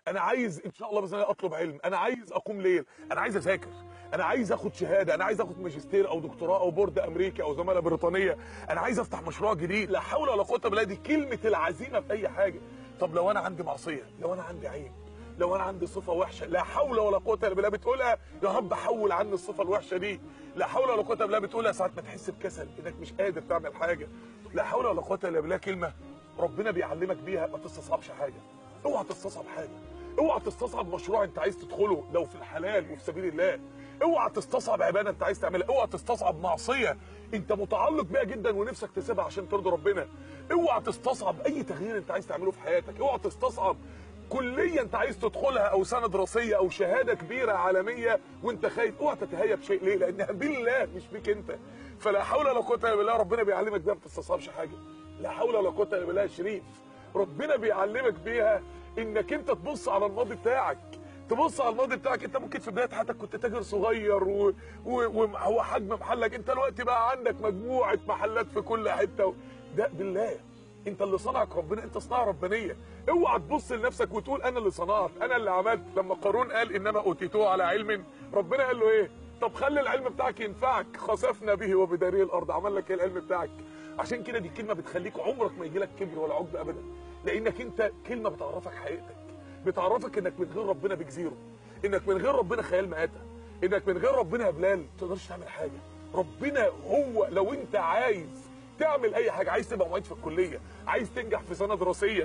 انا عايز ان شاء الله باذن الله اطلب علم انا عايز اقوم ليل انا عايز اذاكر انا عايز اخد شهاده انا عايز اخد ماجستير او دكتوراه او بورد امريكي او زماله بريطانيه انا عايز افتح مشروع جديد لا حول ولا قوه الا بالله دي كلمه العزيمه في اي حاجه طب لو انا عندي معصيه لو انا عندي عيب لو انا عندي صفه وحشه لا حول ولا قوه الا بالله بتقولها يا رب حول عني الصفه الوحشه دي لا حول ولا قوه الا بالله بتقولها ساعات ما تحس بكسل انك مش قادر تعمل حاجه لا حول ولا قوه الا بالله كلمه ربنا بيعلمك بيها ما تستصعبش حاجه اوعى تستصعب حاجه اوعى تستصعب مشروع انت عايز تدخله لو في الحلال وفي سبيل الله اوعى تستصعب عباده انت عايز تعملها اوعى تستصعب معصيه انت متعلق بيها جدا ونفسك تسيبها عشان ترضي ربنا اوعى تستصعب اي تغيير انت عايز تعمله في حياتك اوعى تستصعب كليه انت عايز تدخلها او سنه دراسيه او شهاده كبيره عالميه وانت خايف اوعى تتهيأ بشيء ليه لانها بالله مش بيك انت فلا حول ولا قوه الا بالله ربنا بيعلمك بيها ما تستصعبش حاجه لا حول ولا قوه الا بالله يا شريف ربنا بيعلمك بيها انك انت تبص على الماضي بتاعك تبص على الماضي بتاعك انت ممكن في بدايه حياتك كنت تاجر صغير و... و... وهو حجم محلك انت دلوقتي بقى عندك مجموعه محلات في كل حته و... ده بالله انت اللي صنعك ربنا انت صناعه ربانيه اوعى تبص لنفسك وتقول انا اللي صنعت انا اللي عملت لما قارون قال انما اوتيتوه على علم ربنا قال له ايه طب خلي العلم بتاعك ينفعك خسفنا به وبداري الارض عمل لك ايه العلم بتاعك عشان كده دي كلمه بتخليك عمرك ما يجي لك كبر ولا عجب ابدا لانك انت كلمه بتعرفك حقيقتك بتعرفك انك من غير ربنا بجزيره انك من غير ربنا خيال مآتة انك من غير ربنا يا بلال ما تقدرش تعمل حاجه ربنا هو لو انت عايز تعمل اي حاجه عايز تبقى معيد في الكليه عايز تنجح في سنه دراسيه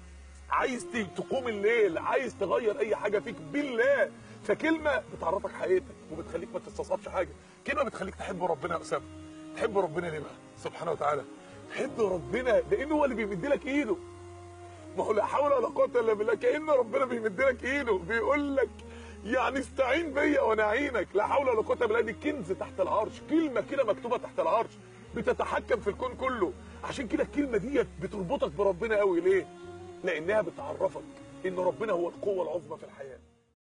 عايز تقوم الليل عايز تغير اي حاجه فيك بالله فكلمه بتعرفك حقيقتك وبتخليك ما تستصعبش حاجه كلمه بتخليك تحب ربنا يا اسامه تحب ربنا ليه بقى سبحانه وتعالى تحب ربنا لانه هو اللي بيمد لك ايده ما هو لا حول ولا قوه الا بالله كان ربنا بيمد لك ايده بيقول لك يعني استعين بيا وانا اعينك لا حول ولا قوه الا بالله دي كنز تحت العرش كلمه كده مكتوبه تحت العرش بتتحكم في الكون كله عشان كده الكلمه ديت بتربطك بربنا قوي ليه لانها بتعرفك ان ربنا هو القوه العظمى في الحياه